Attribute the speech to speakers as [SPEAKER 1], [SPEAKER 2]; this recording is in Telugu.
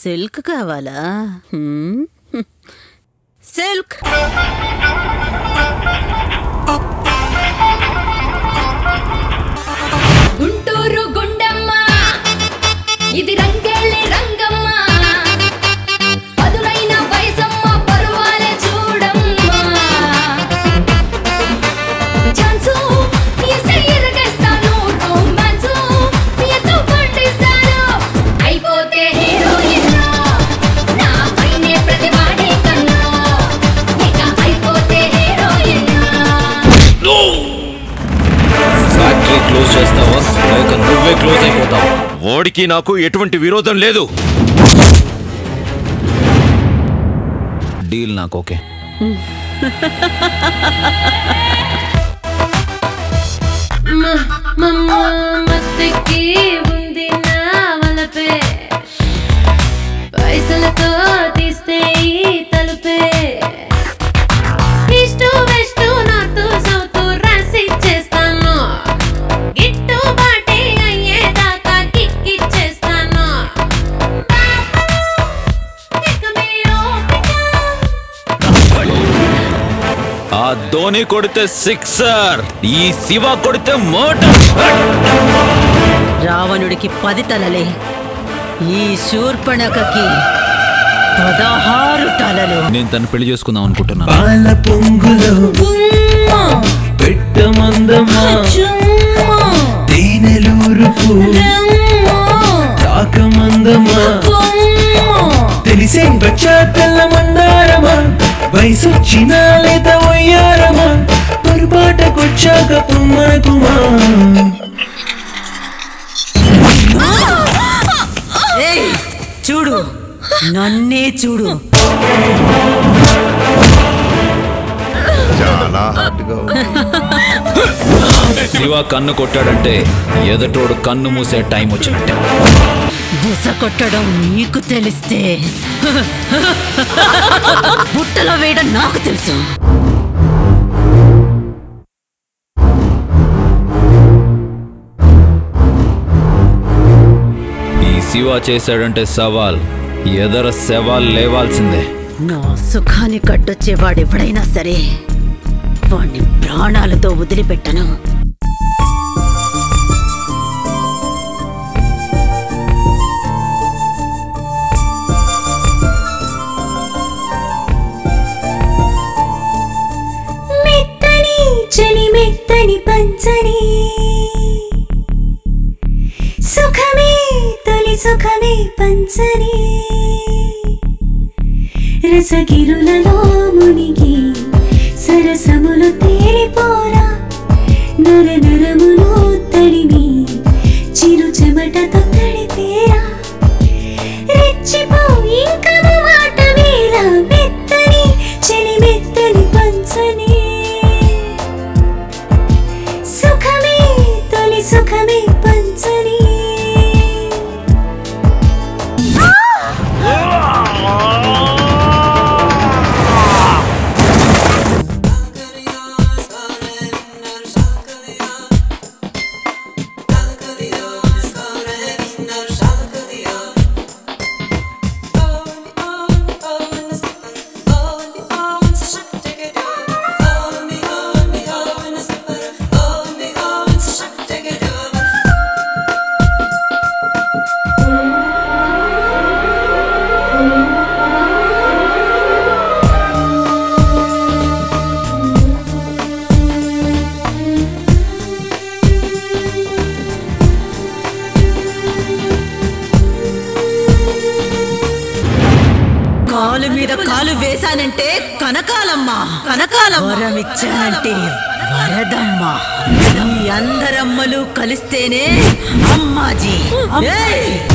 [SPEAKER 1] సిల్క్ కావాలా హ్మ్. సిల్క్
[SPEAKER 2] గుంటూరు గుండమ్మ ఇది రంగేలి రంగమ్మ పదునైన వయసమ్మ పరువాలే చూడమ్మ ఛాన్సు ఇస్తే ఎరగేస్తాను రొమాన్సు ఎంతో పండిస్తాను అయిపోతే హీరోయిన్ నా పైనే ప్రతివాడి కన్ను ఇక అయిపోతే హీరోయిన్
[SPEAKER 3] ఫ్యాక్టరీ క్లోజ్ చేస్తావా లేక నువ్వే క్లోజ్ అయిపోతావా వాడికి నాకు ఎటువంటి విరోధం లేదు డీల్ నాకు ఓకే
[SPEAKER 2] మత్తుకి ఉంది నా వలపే పైసలతో తీస్తే ఈ తలుపే ఇష్టు వెస్టు నాతో సౌతు రాసి చేస్తాను గిట్టు బాటే అయ్యేదాకా కిక్కిచ్చేస్తాను ఇక మీ ఓపిక
[SPEAKER 3] ఆ ధోని కొడితే సిక్సర్ ఈ శివ కొడితే మోటర్
[SPEAKER 1] రావణుడికి పది తలలే ఈ శూర్పణకకి పదహారు తలలు
[SPEAKER 3] నేను తను పెళ్లి చేసుకుందాం అనుకుంటున్నాను
[SPEAKER 4] పాల పొంగులో పెట్టమందమా తేనెలూరుపు తాకమందమా తెలిసే వచ్చా తెల్ల మందారమా వయసొచ్చిన లేత వయ్యారమా పొరపాటకొచ్చాక పొమ్మకుమా
[SPEAKER 1] ఏయ్, చూడు నన్నే చూడు
[SPEAKER 5] చాలా హార్డ్గా ఉంది
[SPEAKER 3] శివ కన్ను కొట్టాడంటే ఎదటోడు కన్ను మూసే టైం వచ్చినట్టే
[SPEAKER 1] బుస కొట్టడం నీకు తెలిస్తే బుట్టలో వేయడం నాకు తెలుసు
[SPEAKER 3] ఈ శివ చేశాడంటే సవాల్ ఎదర సవాల్ లేవాల్సిందే
[SPEAKER 1] నా సుఖాన్ని కట్టొచ్చేవాడెవడైనా సరే వాణ్ణి ప్రాణాలతో వదిలిపెట్టను
[SPEAKER 2] మెత్తని చలి మెత్తని పంచని సుఖమే తొలి సుఖమే పంచని రసగిరులలో మునిగి సరసములు తేలిపోరా నర నరములు తడిమి చిరు చెమటతో తడిపేరా రెచ్చిపో ఇంకా మాట వేళ మెత్తని చెలి మెత్తని పంచని సుఖమే తొలి సుఖమే పంచని
[SPEAKER 1] కాలు మీద కాలు వేశానంటే కనకాలమ్మ కనకాలమ్మ వరం ఇచ్చానంటే వరదమ్మ ఈ అందరమ్మలు కలిస్తేనే అమ్మాజీ ఏయ్!